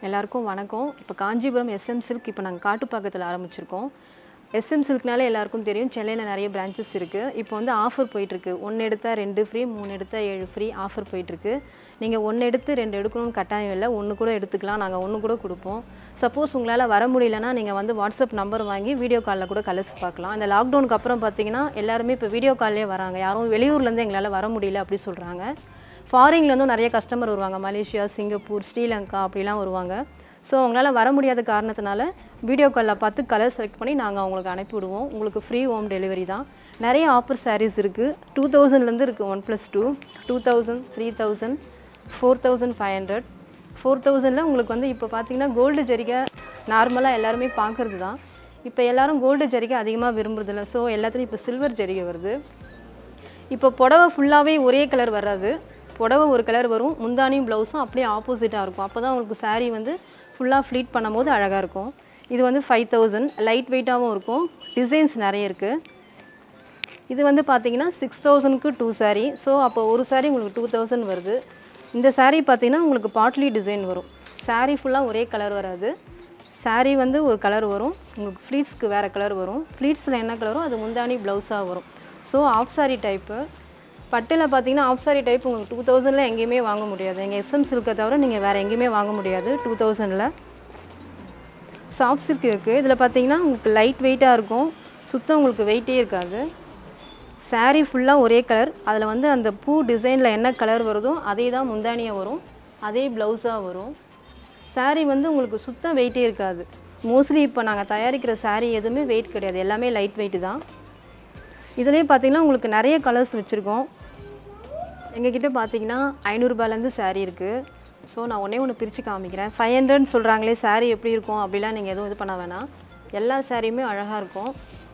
எல்லாருக்கும் வணக்கம் இப்போ காஞ்சிபுரம் எஸ்எம் சில்க் இப்போ நாங்கள் காட்டுப்பாக்கத்தில் ஆரம்பிச்சிருக்கோம் எஸ்எம் சில்க்னாலே எல்லாருக்கும் தெரியும் சென்னையில் நிறைய பிரான்ச்சஸ் இருக்குது இப்போ வந்து ஆஃபர் போயிட்டுருக்கு ஒன்று எடுத்தால் ரெண்டு ஃப்ரீ மூணு எடுத்தால் ஏழு ஃப்ரீ ஆஃபர் போயிட்டுருக்கு நீங்கள் ஒன்று எடுத்து ரெண்டு எடுக்கணும்னு கட்டாயம் இல்லை ஒன்று கூட எடுத்துக்கலாம் நாங்கள் ஒன்று கூட கொடுப்போம் சப்போஸ் உங்களால் வர முடியலன்னா நீங்கள் வந்து வாட்ஸ்அப் நம்பர் வாங்கி வீடியோ காலில் கூட கலசி பார்க்கலாம் இந்த லாக்டவுனுக்கு அப்புறம் பார்த்தீங்கன்னா எல்லாருமே இப்போ வீடியோ கால்லே வராங்க யாரும் வெளியூர்லேருந்து எங்களால் வர முடியல அப்படி சொல்கிறாங்க ஃபாரின்லேருந்தும் நிறைய கஸ்டமர் வருவாங்க மலேசியா சிங்கப்பூர் ஸ்ரீலங்கா அப்படிலாம் வருவாங்க ஸோ அவங்களால வர முடியாத காரணத்தினால வீடியோ காலில் பார்த்து கலர் செலக்ட் பண்ணி நாங்கள் அவங்களுக்கு அனுப்பி விடுவோம் உங்களுக்கு ஃப்ரீ ஹோம் டெலிவரி தான் நிறைய ஆஃபர் சாரீஸ் இருக்குது டூ தௌசண்ட்லேருந்து இருக்குது one plus two two thousand three thousand four thousand five hundred four தௌசண்டில் உங்களுக்கு வந்து இப்போ பார்த்தீங்கன்னா கோல்டு ஜரிகை நார்மலாக எல்லாருமே பார்க்குறது தான் இப்போ எல்லாரும் கோல்டு ஜரிகை அதிகமாக விரும்புறதில்ல ஸோ எல்லாத்துலேயும் இப்போ சில்வர் ஜரிகை வருது இப்போ புடவை ஃபுல்லாகவே ஒரே கலர் வராது புடவை ஒரு கலர் வரும் முந்தானியும் ப்ளவுஸும் அப்படியே ஆப்போசிட்டாக இருக்கும் அப்போ தான் உங்களுக்கு saree வந்து ஃபுல்லாக ஃப்ளீட் பண்ணும்போது அழகாக இருக்கும் இது வந்து ஃபைவ் தௌசண்ட் லைட் வெயிட்டாகவும் இருக்கும் டிசைன்ஸ் நிறைய இருக்குது இது வந்து பார்த்தீங்கன்னா சிக்ஸ் தௌசண்ட்க்கு டூ saree ஸோ அப்போ ஒரு saree உங்களுக்கு டூ தௌசண்ட் வருது இந்த saree பார்த்தீங்கன்னா உங்களுக்கு பாட்லி டிசைன் வரும் saree ஃபுல்லாக ஒரே கலர் வராது saree வந்து ஒரு கலர் வரும் உங்களுக்கு ஃப்ளீட்ஸ்க்கு வேறு கலர் வரும் ஃப்ளீட்ஸில் என்ன கலரோ அது முந்தானி ப்ளவுஸாக வரும் ஸோ ஆஃப் saree டைப்பு பட்டில் பார்த்தீங்கன்னா ஆஃப் saree டைப் உங்களுக்கு டூ தௌசண்டில் எங்கேயுமே வாங்க முடியாது எங்கள் எஸ்எம் சில்கை தவிர நீங்கள் வேறு எங்கேயுமே வாங்க முடியாது டூ தௌசண்டில் சாஃப்ட் சில்க் இருக்குது இதில் பார்த்தீங்கன்னா உங்களுக்கு லைட் வெயிட்டாக இருக்கும் சுத்தம் உங்களுக்கு வெயிட்டே இருக்காது saree ஃபுல்லாக ஒரே கலர் அதில் வந்து அந்த பூ டிசைனில் என்ன கலர் வருதோ அதே தான் முந்தானியாக வரும் அதே ப்ளவுஸாக வரும் saree வந்து உங்களுக்கு சுத்தம் வெயிட்டே இருக்காது மோஸ்ட்லி இப்போ நாங்கள் தயாரிக்கிற saree எதுவுமே வெயிட் கிடையாது எல்லாமே லைட் வெயிட் தான் இதுலேயே பார்த்தீங்கன்னா உங்களுக்கு நிறைய கலர்ஸ் வச்சுருக்கோம் எங்ககிட்ட பார்த்தீங்கன்னா ஐநூறுரூபாலேருந்து saree இருக்குது ஸோ நான் ஒன்றே ஒன்று பிரித்து காமிக்கிறேன் ஃபைவ் ஹண்ட்ரட்னு சொல்கிறாங்களே saree எப்படி இருக்கும் அப்படிலாம் நீங்கள் எதுவும் இது பண்ண வேணாம் எல்லா சாரியுமே அழகாக இருக்கும்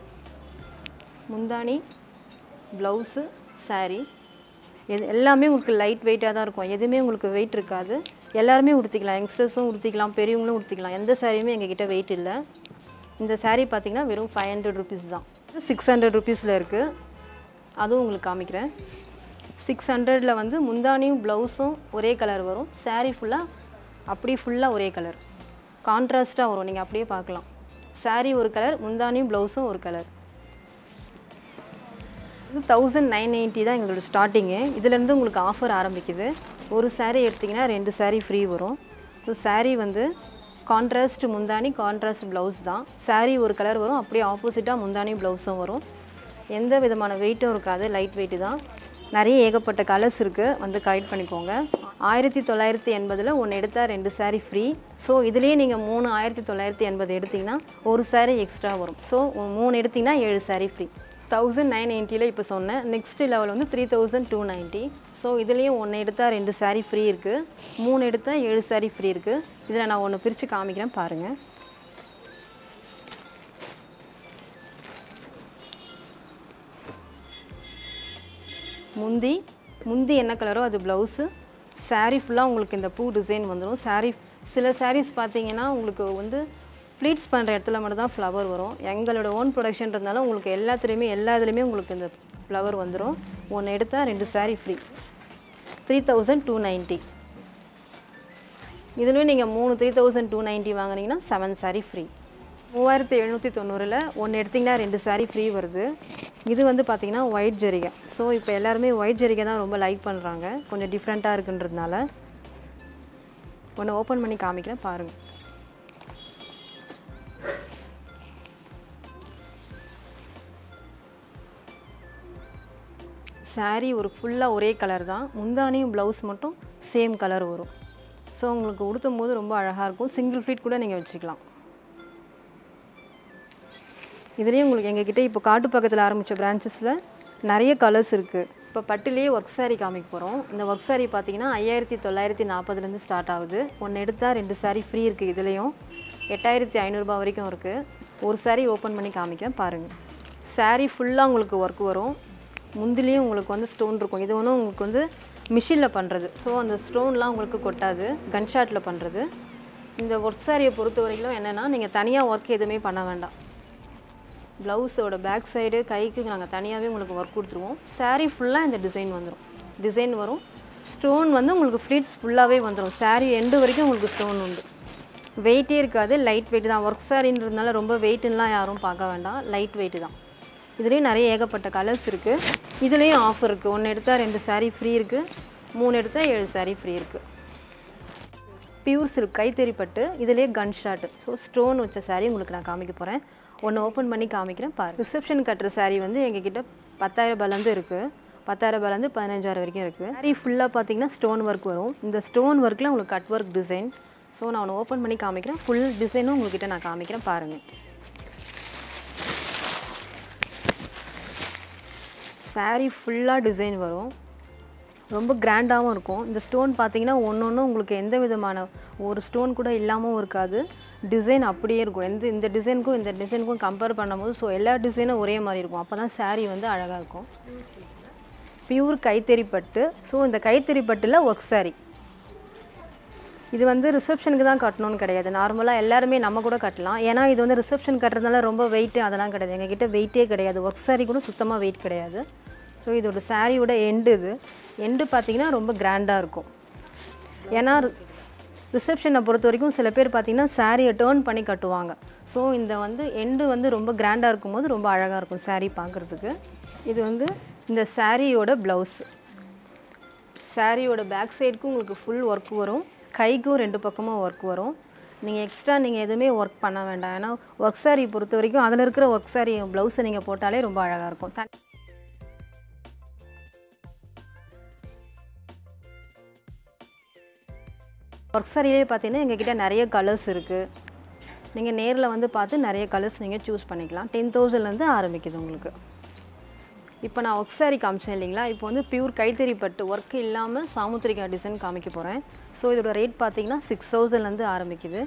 முந்தானி ப்ளவுஸு saree எது எல்லாமே உங்களுக்கு லைட் வெயிட்டாக தான் இருக்கும் எதுவுமே உங்களுக்கு வெயிட் இருக்காது எல்லாருமே உடுத்திக்கலாம் யங்ஸ்டர்ஸும் உடுத்திக்கலாம் பெரியவங்களும் உடுத்திக்கலாம் எந்த சாரியுமே எங்ககிட்ட வெயிட் இல்லை இந்த saree பார்த்தீங்கன்னா வெறும் ஃபைவ் ஹண்ட்ரட் ருபீஸ் தான் சிக்ஸ் ஹண்ட்ரட் ருபீஸில் இருக்குது அதுவும் உங்களுக்கு காமிக்கிறேன் சிக்ஸ் ஹண்ட்ரடில் வந்து முந்தானியும் ப்ளவுஸும் ஒரே கலர் வரும் saree ஃபுல்லாக அப்படி ஃபுல்லாக ஒரே கலர் கான்ட்ராஸ்ட்டாக வரும் நீங்கள் அப்படியே பார்க்கலாம் saree ஒரு கலர் முந்தானியும் ப்ளவுஸும் ஒரு கலர் இது தௌசண்ட் நைன் நைன்ட்டி தான் எங்களோட ஸ்டார்டிங்கு இதுலேருந்து உங்களுக்கு ஆஃபர் ஆரம்பிக்குது ஒரு saree எடுத்திங்கன்னா ரெண்டு saree ஃப்ரீ வரும் ஸோ saree வந்து கான்ட்ராஸ்ட் முந்தானி கான்ட்ராஸ்ட் ப்ளவுஸ் தான் saree ஒரு கலர் வரும் அப்படியே ஆப்போசிட்டாக முந்தானி ப்ளவுஸும் வரும் எந்த விதமான வெயிட்டும் இருக்காது லைட் வெயிட்டு தான் நிறைய ஏகப்பட்ட கலர்ஸ் இருக்குது வந்து கலெக்ட் பண்ணிக்கோங்க ஆயிரத்தி தொள்ளாயிரத்தி எண்பதில் ஒன்று எடுத்தால் ரெண்டு saree ஃப்ரீ ஸோ இதுலேயே நீங்கள் மூணு ஆயிரத்தி தொள்ளாயிரத்தி எண்பது எடுத்திங்கன்னா ஒரு saree எக்ஸ்ட்ரா வரும் ஸோ மூணு எடுத்திங்கன்னா ஏழு saree ஃப்ரீ தௌசண்ட் நைன் நைன்ட்டியில் இப்போ சொன்னேன் நெக்ஸ்ட் லெவல் வந்து three thousand two ninety so இதுலேயும் ஒன்று எடுத்தால் ரெண்டு saree ஃப்ரீ இருக்குது மூணு எடுத்தால் ஏழு saree ஃப்ரீ இருக்குது இதில் நான் ஒன்று பிரித்து காமிக்கிறேன் பாருங்கள் முந்தி முந்தி என்ன கலரோ அது ப்ளவுஸு saree ஃபுல்லாக உங்களுக்கு இந்த பூ டிசைன் வந்துடும் saree சில sarees பார்த்தீங்கன்னா உங்களுக்கு வந்து ப்ளீட்ஸ் பண்ணுற இடத்துல மட்டும் தான் ஃப்ளவர் வரும் எங்களோட ஓன் ப்ரொடக்ஷன்றதுனால உங்களுக்கு எல்லாத்துலேயுமே எல்லா இதுலேயுமே உங்களுக்கு இந்த ஃப்ளவர் வந்துடும் ஒன்று எடுத்தால் ரெண்டு saree free three thousand two ninety இதுலேயும் நீங்கள் மூணு த்ரீ தௌசண்ட் டூ நைன்ட்டி வாங்குனீங்கன்னா செவன் saree ஃப்ரீ மூவாயிரத்தி எழுநூற்றி தொண்ணூறில் ஒன்று எடுத்திங்கன்னா ரெண்டு saree ஃப்ரீ வருது இது வந்து பார்த்தீங்கன்னா ஒயிட் ஜரிகை ஸோ இப்போ எல்லாருமே ஒயிட் ஜரிகை தான் ரொம்ப லைக் பண்ணுறாங்க கொஞ்சம் டிஃப்ரெண்ட்டாக இருக்குன்றதுனால ஒன்று ஓப்பன் பண்ணி காமிக்கிறேன் பாருங்கள் saree ஒரு ஃபுல்லாக ஒரே கலர் தான் முந்தானியும் ப்ளவுஸ் மட்டும் சேம் கலர் வரும் ஸோ உங்களுக்கு உடுத்தும் போது ரொம்ப அழகாக இருக்கும் சிங்கிள் ஃப்ளீட் கூட நீங்கள் வச்சுக்கலாம் இதுலேயும் உங்களுக்கு எங்ககிட்ட இப்போ காட்டு பக்கத்தில் ஆரம்பித்த பிரான்ச்சஸில் நிறைய கலர்ஸ் இருக்குது இப்போ பட்டுலேயே ஒர்க் saree காமிக்க போகிறோம் இந்த ஒர்க் saree பார்த்தீங்கன்னா ஐயாயிரத்தி தொள்ளாயிரத்தி நாற்பதுலேருந்து ஸ்டார்ட் ஆகுது ஒன்று எடுத்தால் ரெண்டு saree ஃப்ரீ இருக்குது இதுலேயும் எட்டாயிரத்தி ஐநூறுரூபா வரைக்கும் இருக்குது ஒரு saree ஓப்பன் பண்ணி காமிக்கிறேன் பாருங்கள் saree ஃபுல்லாக உங்களுக்கு ஒர்க் வரும் முந்திலையும் உங்களுக்கு வந்து ஸ்டோன் இருக்கும் இது ஒன்றும் உங்களுக்கு வந்து மிஷினில் பண்ணுறது ஸோ அந்த ஸ்டோன்லாம் உங்களுக்கு கொட்டாது கன்ஷாட்டில் பண்ணுறது இந்த ஒர்க் சாரியை பொறுத்த வரைக்கும் என்னென்னா நீங்கள் தனியாக ஒர்க் எதுவுமே பண்ண வேண்டாம் ப்ளவுஸோட பேக் சைடு கைக்கு நாங்கள் தனியாகவே உங்களுக்கு ஒர்க் கொடுத்துருவோம் saree ஃபுல்லாக இந்த டிசைன் வந்துடும் டிசைன் வரும் ஸ்டோன் வந்து உங்களுக்கு ஃப்ளீட்ஸ் ஃபுல்லாகவே வந்துடும் saree எண்டு வரைக்கும் உங்களுக்கு ஸ்டோன் உண்டு வெயிட்டே இருக்காது லைட் வெயிட் தான் ஒர்க் சாரின்றதுனால ரொம்ப வெயிட்டுலாம் யாரும் பார்க்க வேண்டாம் லைட் வெயிட் தான் இதுலேயும் நிறைய ஏகப்பட்ட கலர்ஸ் இருக்குது இதுலேயும் ஆஃபர் இருக்குது ஒன்று எடுத்தால் ரெண்டு saree ஃப்ரீ இருக்குது மூணு எடுத்தால் ஏழு saree ஃப்ரீ இருக்குது பியூர் சில்க் கைத்தறி பட்டு இதிலே கன் ஷாட் ஸோ ஸ்டோன் வச்ச saree உங்களுக்கு நான் காமிக்க போகிறேன் ஒன்று ஓப்பன் பண்ணி காமிக்கிறேன் பாரு ரிசப்ஷன் கட்டுற saree வந்து எங்ககிட்ட பத்தாயிரம் ரூபாயிலேருந்து இருக்குது பத்தாயிரம் ரூபாயிலேருந்து பதினஞ்சாயிரம் வரைக்கும் இருக்குது saree ஃபுல்லாக பார்த்தீங்கன்னா ஸ்டோன் ஒர்க் வரும் இந்த ஸ்டோன் ஒர்க்கில் உங்களுக்கு கட் ஒர்க் டிசைன் ஸோ நான் ஒன்று ஓப்பன் பண்ணி காமிக்கிறேன் ஃபுல் டிசைனும் உங்ககிட்ட நான் காமிக்கிறேன் பாருங்கள் saree ஃபுல்லாக டிசைன் வரும் ரொம்ப கிராண்டாகவும் இருக்கும் இந்த ஸ்டோன் பார்த்தீங்கன்னா ஒன்று ஒன்று உங்களுக்கு எந்த விதமான ஒரு ஸ்டோன் கூட இல்லாமல் இருக்காது டிசைன் அப்படியே இருக்கும் எந்த இந்த டிசைனுக்கும் இந்த டிசைனுக்கும் கம்பேர் பண்ணும்போது ஸோ எல்லா டிசைனும் ஒரே மாதிரி இருக்கும் அப்போ தான் saree வந்து அழகாக இருக்கும் பியூர் கைத்தறி பட்டு ஸோ இந்த கைத்தறி பட்டில் ஒர்க் saree இது வந்து ரிசப்ஷனுக்கு தான் கட்டணும்னு கிடையாது நார்மலாக எல்லாருமே நம்ம கூட கட்டலாம் ஏன்னா இது வந்து ரிசப்ஷன் கட்டுறதுனால ரொம்ப வெயிட்டு அதெல்லாம் கிடையாது எங்ககிட்ட வெயிட்டே கிடையாது ஒர்க் saree கூட சுத்தமாக வெயிட் கிடையாது ஸோ இதோட சாரியோட எண்டு இது எண்டு பார்த்தீங்கன்னா ரொம்ப கிராண்டாக இருக்கும் ஏன்னா ரிசப்ஷனை பொறுத்த வரைக்கும் சில பேர் பார்த்தீங்கன்னா சாரியை டேர்ன் பண்ணி கட்டுவாங்க ஸோ இந்த வந்து எண்டு வந்து ரொம்ப கிராண்டாக இருக்கும்போது ரொம்ப அழகாக இருக்கும் saree பார்க்குறதுக்கு இது வந்து இந்த சாரியோட ப்ளவுஸ் சாரியோட பேக் சைடுக்கும் உங்களுக்கு ஃபுல் ஒர்க் வரும் கைக்கும் ரெண்டு பக்கமும் ஒர்க் வரும் நீங்கள் எக்ஸ்ட்ரா நீங்கள் எதுவுமே ஒர்க் பண்ண வேண்டாம் ஏன்னா ஒர்க் saree பொறுத்த வரைக்கும் அதில் இருக்கிற ஒர்க் saree ப்ளவுஸை நீங்கள் போட்டாலே ரொம்ப அழகாக இருக்கும் த- ஒர்க் சாரியிலே பார்த்தீங்கன்னா எங்ககிட்ட நிறைய கலர்ஸ் இருக்குது நீங்கள் நேரில் வந்து பார்த்து நிறைய கலர்ஸ் நீங்கள் சூஸ் பண்ணிக்கலாம் டென் தௌசண்ட்லேருந்து ஆரம்பிக்குது உங்களுக்கு இப்போ நான் ஒர்க் saree காமிச்சேன் இல்லைங்களா இப்போ வந்து பியூர் கைத்தறி பட்டு ஒர்க் இல்லாமல் சாமுத்திரிகா டிசைன் காமிக்க போகிறேன் ஸோ இதோட ரேட் பார்த்தீங்கன்னா சிக்ஸ் தௌசண்ட்லேருந்து ஆரம்பிக்குது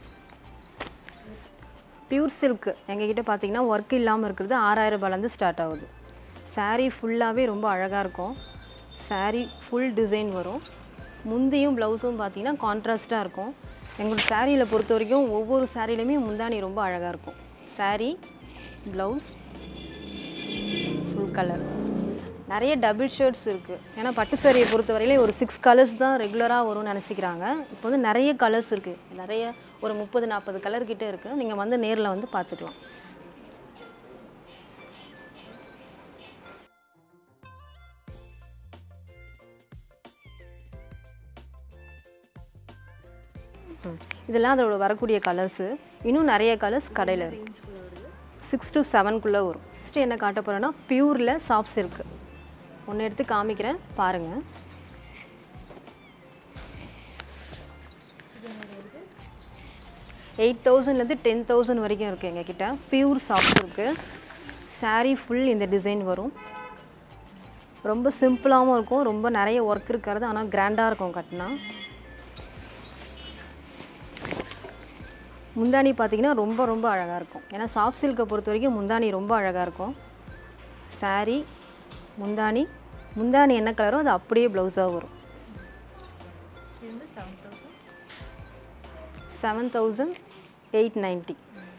பியூர் சில்க் எங்ககிட்ட பார்த்தீங்கன்னா ஒர்க் இல்லாமல் இருக்கிறது ஆறாயிரம் ரூபாயிலேருந்து ஸ்டார்ட் ஆகுது saree ஃபுல்லாகவே ரொம்ப அழகாக இருக்கும் saree ஃபுல் டிசைன் வரும் முந்தியும் ப்ளவுஸும் பார்த்தீங்கன்னா கான்ட்ராஸ்ட்டாக இருக்கும் எங்களோட சாரியில் பொறுத்த வரைக்கும் ஒவ்வொரு சாரிலையுமே முந்தானி ரொம்ப அழகாக இருக்கும் saree ப்ளவுஸ் ஃபுல் கலர் நிறைய டபுள் ஷர்ட்ஸ் இருக்குது ஏன்னா பட்டு சாரியை பொறுத்தவரையிலே ஒரு சிக்ஸ் கலர்ஸ் தான் ரெகுலராக வரும்னு நினச்சிக்கிறாங்க இப்போ வந்து நிறைய கலர்ஸ் இருக்குது நிறைய ஒரு முப்பது நாற்பது கலர் கிட்டே இருக்குது நீங்கள் வந்து நேரில் வந்து பார்த்துக்கலாம் ம். இதெல்லாம் அதோட வரக்கூடிய கலர்ஸு இன்னும் நிறைய கலர்ஸ் கடையில் இருக்கு சிக்ஸ் டு செவன்குள்ளே வரும் ஃபஸ்ட்டு என்ன காட்ட போகிறேன்னா பியூரில் சாஃப்ட் சில்க் ஒன்று எடுத்து காமிக்கிறேன் பாருங்கள் எயிட் தௌசண்ட்லேருந்து டென் தௌசண்ட் வரைக்கும் இருக்குது எங்ககிட்ட pure soft silk saree full இந்த டிசைன் வரும் ரொம்ப சிம்பிளாகவும் இருக்கும் ரொம்ப நிறைய ஒர்க் இருக்கிறது ஆனால் கிராண்டாக இருக்கும் கட்டினா முந்தானி பார்த்தீங்கன்னா ரொம்ப ரொம்ப அழகாக இருக்கும் ஏன்னா சாஃப்ட் சில்கை பொறுத்த வரைக்கும் முந்தானி ரொம்ப அழகாக இருக்கும் saree முந்தானி முந்தானி என்ன கலரோ அது அப்படியே ப்ளவுஸாக வரும் seven thousand eight ninety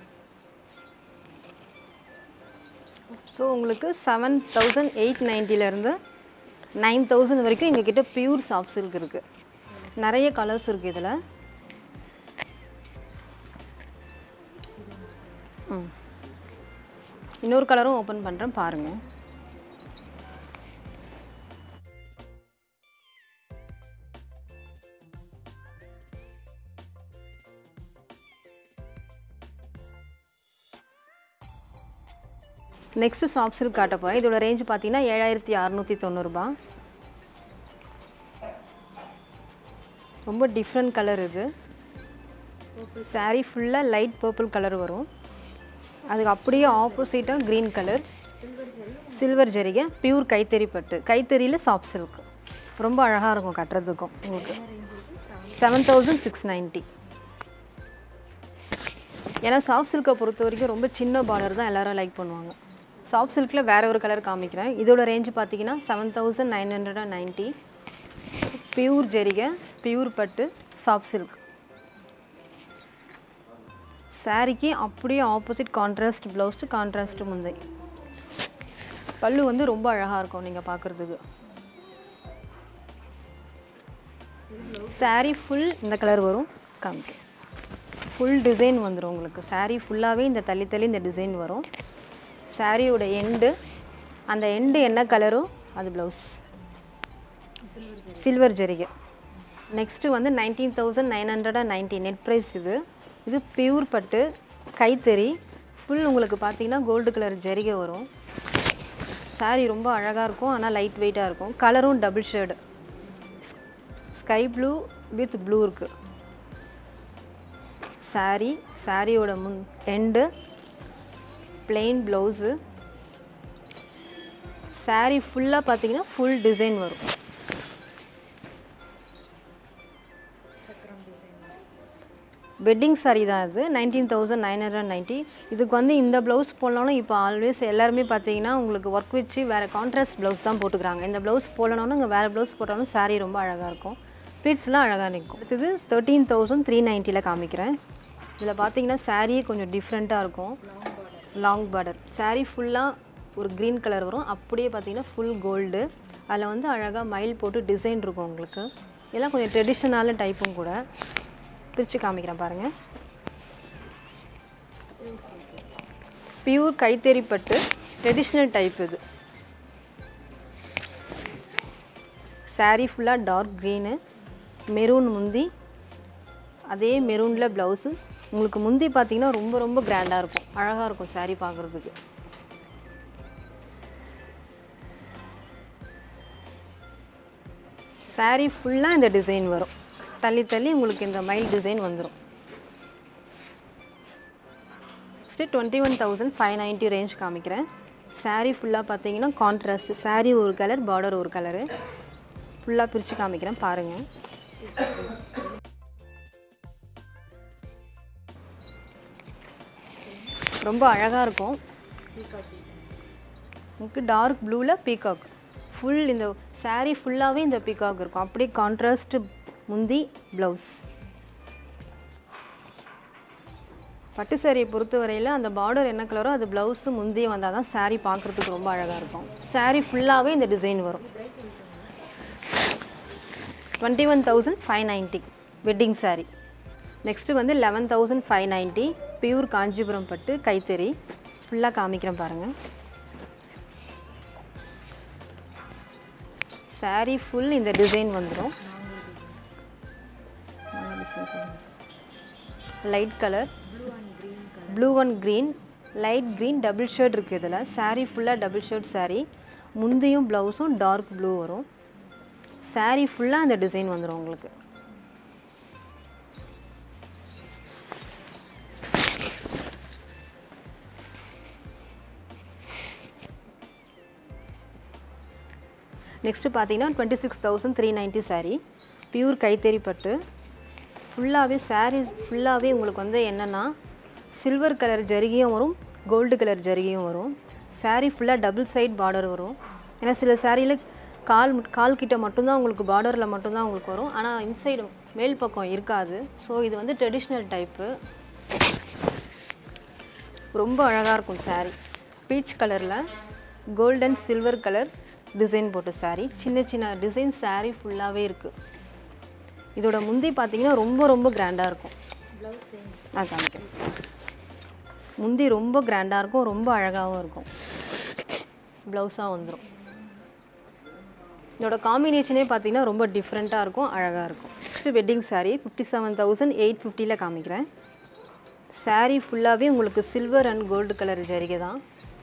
so உங்களுக்கு செவன் தௌசண்ட் எயிட் நைன்ட்டிலேருந்து நைன் தௌசண்ட் வரைக்கும் எங்ககிட்ட பியூர் சாஃப்ட் சில்க் இருக்குது நிறைய கலர்ஸ் இருக்குது இதில் ம் இன்னொரு கலரும் ஓப்பன் பண்ணுறேன் பாருங்கள் நெக்ஸ்ட் சாஃப்ட் சில்க் காட்ட போகிறேன் இதோட ரேஞ்ச் பார்த்தீங்கன்னா ஏழாயிரத்தி அறநூற்றி தொண்ணூறுபா ரொம்ப டிஃப்ரெண்ட் கலர் இது saree ஃபுல்லாக லைட் பர்பிள் கலர் வரும் அதுக்கு அப்படியே ஆப்போசிட்டாக க்ரீன் கலர் சில்வர் ஜரிகை பியூர் கைத்தறி பட்டு கைத்தறியில் சாஃப்ட் சில்க் ரொம்ப அழகாக இருக்கும் கட்டுறதுக்கும் உங்களுக்கு செவன் தௌசண்ட் சிக்ஸ் நைன்ட்டி ஏன்னா சாஃப்ட் சில்கை பொறுத்த வரைக்கும் ரொம்ப சின்ன பார்டர் தான் எல்லாரும் லைக் பண்ணுவாங்க சாஃப்ட் சில்கில் வேற ஒரு கலர் காமிக்கிறேன் இதோட ரேஞ்ச் பார்த்தீங்கன்னா seven thousand nine hundred and ninety pure ஜெரிகை பியூர் பட்டு சாஃப்ட் சில்க் சாரிக்கு அப்படியே ஆப்போசிட் கான்ட்ராஸ்ட் ப்ளவுஸ் கான்ட்ராஸ்ட் முந்தை பல்லு வந்து ரொம்ப அழகாக இருக்கும் நீங்கள் பார்க்குறதுக்கு saree ஃபுல் இந்த கலர் வரும் காமிக்க ஃபுல் டிசைன் வந்துடும் உங்களுக்கு saree ஃபுல்லாகவே இந்த தள்ளி தள்ளி இந்த டிசைன் வரும் சாரியோட எண்டு அந்த எண்டு என்ன கலரோ அது ப்ளவுஸ் சில்வர் ஜரிகை நெக்ஸ்ட்டு வந்து nineteen thousand nine hundred and ninety net price இது இது பியூர் பட்டு கைத்தறி ஃபுல் உங்களுக்கு பார்த்தீங்கன்னா கோல்டு கலர் ஜரிகை வரும் saree ரொம்ப அழகாக இருக்கும் ஆனால் லைட் வெயிட்டாக இருக்கும் கலரும் double shade sky blue with blue இருக்குது saree சாரியோட முன் எண்டு plain ப்ளவுஸு saree ஃபுல்லாக பார்த்தீங்கன்னா ஃபுல் டிசைன் வரும் வெட்டிங் saree தான் இது nineteen thousand nine hundred ninety இதுக்கு வந்து இந்த ப்ளவுஸ் போடலாம்னு இப்போ ஆல்வேஸ் எல்லாருமே பார்த்தீங்கன்னா உங்களுக்கு ஒர்க் வச்சு வேறு கான்ட்ராஸ்ட் ப்ளவுஸ் தான் போட்டுக்கிறாங்க இந்த ப்ளவுஸ் போடணும்னு இங்கே வேறு ப்ளவுஸ் போட்டாலும் saree ரொம்ப அழகாக இருக்கும் ப்ளீட்ஸ்லாம் அழகாக நிற்கும் அடுத்தது தேர்ட்டீன் தௌசண்ட் த்ரீ நைன்ட்டியில் காமிக்கிறேன் இதில் பார்த்தீங்கன்னா சாரியே கொஞ்சம் டிஃப்ரெண்ட்டாக இருக்கும் லாங் பார்டர் saree ஃபுல்லாக ஒரு க்ரீன் கலர் வரும் அப்படியே பார்த்தீங்கன்னா ஃபுல் கோல்டு அதில் வந்து அழகாக மயில் போட்டு டிசைன் இருக்கும் உங்களுக்கு இதெல்லாம் கொஞ்சம் ட்ரெடிஷ்னலான டைப்பும் கூட பிரித்து காமிக்கிறேன் பாருங்கள் பியூர் கைத்தறி பட்டு ட்ரெடிஷ்னல் டைப் இது saree ஃபுல்லாக டார்க் க்ரீனு மெரூன் முந்தி அதே மெரூனில் ப்ளவுஸு உங்களுக்கு முந்தி பார்த்தீங்கன்னா ரொம்ப ரொம்ப கிராண்டாக இருக்கும் அழகாக இருக்கும் saree பார்க்குறதுக்கு saree ஃபுல்லாக இந்த டிசைன் வரும் தள்ளி தள்ளி உங்களுக்கு இந்த மயில் டிசைன் வந்துடும் next twenty one thousand five ninety range காமிக்கிறேன் saree ஃபுல்லாக பார்த்தீங்கன்னா கான்ட்ராஸ்ட் saree ஒரு கலர் பார்டர் ஒரு கலரு ஃபுல்லாக பிரித்து காமிக்கிறேன் பாருங்கள் ரொம்ப அழகாக இருக்கும் உங்களுக்கு டார்க் ப்ளூவில் பீகாக் ஃபுல் இந்த saree ஃபுல்லாகவே இந்த பீகாக் இருக்கும் அப்படியே கான்ட்ராஸ்ட் முந்தி ப்ளவுஸ் பட்டு சாரியை பொறுத்தவரையில் அந்த பார்டர் என்ன கலரோ அது ப்ளவுஸு முந்தி வந்தால் தான் saree பார்க்குறதுக்கு ரொம்ப அழகாக இருக்கும் saree ஃபுல்லாகவே இந்த டிசைன் வரும் twenty one thousand five ninety wedding saree next வந்து eleven thousand five ninety pure Kanchipuram பட்டு கைத்தறி ஃபுல்லாக காமிக்கிறேன் பாருங்கள் saree ஃபுல் இந்த டிசைன் வந்துடும் light colour blue and green light green double shirt இருக்குது இதில் saree ஃபுல்லாக டபுள் ஷர்ட் saree முந்தியும் ப்ளவுஸும் டார்க் ப்ளூ வரும் saree ஃபுல்லாக அந்த டிசைன் வந்துடும் உங்களுக்கு நெக்ஸ்ட்டு பார்த்தீங்கன்னா twenty six thousand three ninety saree pure கைத்தறி பட்டு ஃபுல்லாகவே saree ஃபுல்லாகவே உங்களுக்கு வந்து என்னென்னா சில்வர் கலர் ஜரிகையும் வரும் கோல்டு கலர் ஜரிகையும் வரும் saree ஃபுல்லாக டபுள் சைட் பார்டர் வரும் ஏன்னா சில சாரியில் கால் மட்- கால் கிட்ட மட்டும்தான் உங்களுக்கு பார்டரில் மட்டும்தான் உங்களுக்கு வரும் ஆனால் இன்சைடு மேல் பக்கம் இருக்காது ஸோ இது வந்து ட்ரெடிஷ்னல் டைப்பு ரொம்ப அழகாக இருக்கும் saree பீச் கலரில் கோல்டன் சில்வர் கலர் டிசைன் போட்ட saree சின்ன சின்ன டிசைன் saree ஃபுல்லாகவே இருக்குது இதோட முந்தி பார்த்தீங்கன்னா ரொம்ப ரொம்ப கிராண்டாக இருக்கும் நான் காமிக்கிறேன் முந்தி ரொம்ப கிராண்டாக இருக்கும் ரொம்ப அழகாகவும் இருக்கும் ப்ளவுஸாக வந்துடும் இதோட காம்பினேஷனே பார்த்தீங்கன்னா ரொம்ப டிஃப்ரெண்ட்டாக இருக்கும் அழகாக இருக்கும் next wedding saree fifty seven thousand eight ஃபிஃப்டியில் காமிக்கிறேன் saree ஃபுல்லாகவே உங்களுக்கு சில்வர் அண்ட் கோல்டு கலர் ஜரிகை தான்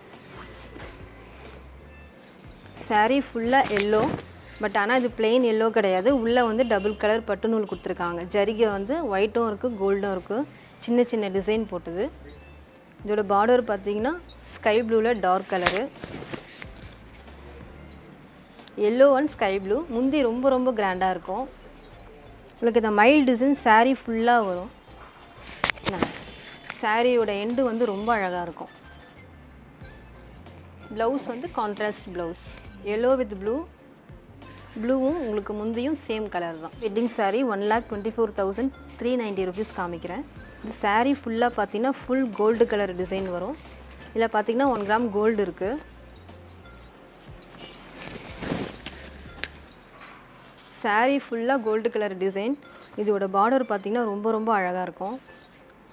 saree ஃபுல்லாக எல்லோ பட் ஆனால் இது plain எல்லோ கிடையாது உள்ளே வந்து டபுள் கலர் பட்டு நூல் கொடுத்துருக்காங்க ஜரிகை வந்து ஒயிட்டும் இருக்குது கோல்டும் இருக்குது சின்ன சின்ன டிசைன் போட்டது இதோட பார்டர் பார்த்தீங்கன்னா ஸ்கை ப்ளூவில் dark colour yellow and sky blue முந்தி ரொம்ப ரொம்ப கிராண்டாக இருக்கும் உங்களுக்கு இந்த மைல் டிசைன் saree ஃபுல்லாக வரும் சாரியோட எண்டு வந்து ரொம்ப அழகாக இருக்கும் ப்ளவுஸ் வந்து contrast blouse yellow with blue ப்ளூவும் உங்களுக்கு முந்தியும் சேம் கலர் தான் wedding saree one lakh twenty four thousand three ninety rupees காமிக்கிறேன் இந்த saree ஃபுல்லாக பார்த்தீங்கன்னா ஃபுல் கோல்டு கலர் டிசைன் வரும் இதில் பார்த்தீங்கன்னா ஒன் கிராம் கோல்டு இருக்குது saree ஃபுல்லாக கோல்டு கலர் டிசைன் இதோட பார்டர் பார்த்தீங்கன்னா ரொம்ப ரொம்ப அழகாக இருக்கும்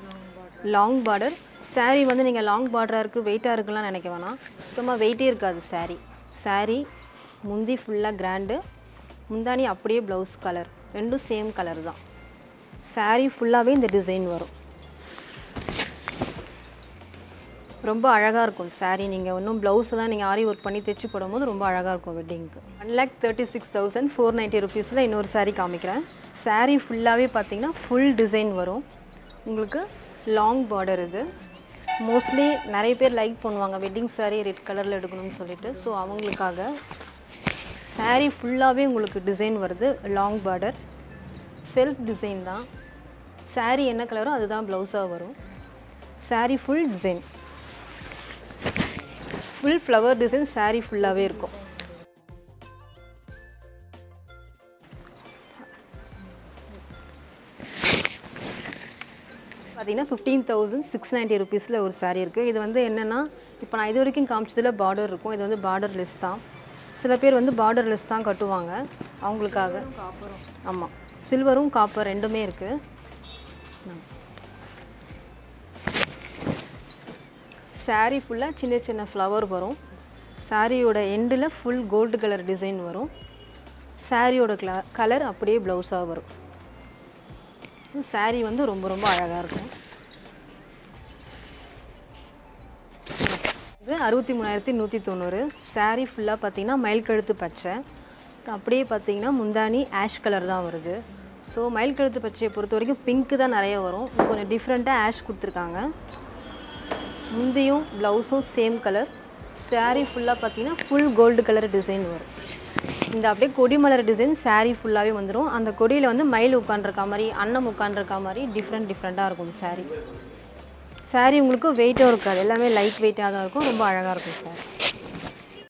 லாங் பார்டர் saree வந்து நீங்கள் லாங் பார்டராக இருக்குது வெயிட்டாக இருக்குலாம் நினைக்க வேணாம் சுத்தமாக வெயிட்டே இருக்காது saree saree முந்தி ஃபுல்லாக கிராண்டு முந்தானி அப்படியே ப்ளவுஸ் கலர் ரெண்டும் சேம் கலர் தான் saree ஃபுல்லாகவே இந்த டிசைன் வரும் ரொம்ப அழகாக இருக்கும் saree நீங்கள் இன்னும் ப்ளவுஸ்லாம் நீங்கள் ஆரி ஒர்க் பண்ணி தைச்சு போடும்போது ரொம்ப அழகாக இருக்கும் வெட்டிங்க்கு one lakh thirty six thousand four ninety ருபீஸில் இன்னொரு saree காமிக்கிறேன் saree ஃபுல்லாகவே பார்த்தீங்கன்னா ஃபுல் டிசைன் வரும் உங்களுக்கு லாங் பார்டர் இது மோஸ்ட்லி நிறைய பேர் லைக் பண்ணுவாங்க வெட்டிங் saree ரெட் கலரில் எடுக்கணும்னு சொல்லிட்டு ஸோ அவங்களுக்காக saree ஃபுல்லாகவே உங்களுக்கு டிசைன் வருது லாங் பார்டர் செல்ஃப் டிசைன் தான் saree என்ன கலரோ அதுதான் ப்ளவுஸாக வரும் saree full design full flower design saree ஃபுல்லாகவே இருக்கும் பார்த்தீங்கன்னா ஃபிஃப்டீன் தௌசண்ட் சிக்ஸ் நைன்ட்டி ருபீஸில் ஒரு saree இருக்குது இது வந்து என்னென்னா இப்போ நான் இது வரைக்கும் காமிச்சதில் பார்டர் இருக்கும் இது வந்து பார்டர் லெஸ் தான் சில பேர் வந்து பார்டர் லெஸ் தான் கட்டுவாங்க அவங்களுக்காக ஆமாம் சில்வரும் காப்பர் ரெண்டுமே இருக்குது saree ஃபுல்லாக சின்ன சின்ன ஃப்ளவர் வரும் சாரியோட எண்டில் ஃபுல் கோல்டு கலர் டிசைன் வரும் சாரியோட கல கலர் அப்படியே ப்ளவுஸாக வரும் saree வந்து ரொம்ப ரொம்ப அழகாக இருக்கும் இது அறுபத்தி மூணாயிரத்தி நூற்றி தொண்ணூறு saree ஃபுல்லாக பார்த்தீங்கன்னா மயில் கழுத்து பச்சை அப்படியே பார்த்தீங்கன்னா முந்தானி ஆஷ் கலர் தான் வருது ஸோ மயில் கழுத்து பச்சையை பொறுத்த வரைக்கும் பிங்க்கு தான் நிறைய வரும் இது கொஞ்சம் டிஃப்ரெண்ட்டாக ஆஷ் கொடுத்துருக்காங்க முந்தியும் ப்ளவுஸும் சேம் கலர் saree ஃபுல்லாக பார்த்தீங்கன்னா ஃபுல் கோல்டு கலர் டிசைன் வரும் இந்த அப்படியே கொடிமலர் டிசைன் saree ஃபுல்லாகவே வந்துடும் அந்த கொடியில் வந்து மயில் உட்காண்டிருக்க மாதிரி அன்னம் உட்காண்டிருக்க மாதிரி டிஃப்ரெண்ட் டிஃப்ரெண்ட்டாக இருக்கும் saree saree உங்களுக்கு வெயிட்டும் இருக்காது எல்லாமே லைட் வெயிட்டாக தான் இருக்கும் ரொம்ப அழகாக இருக்கும் saree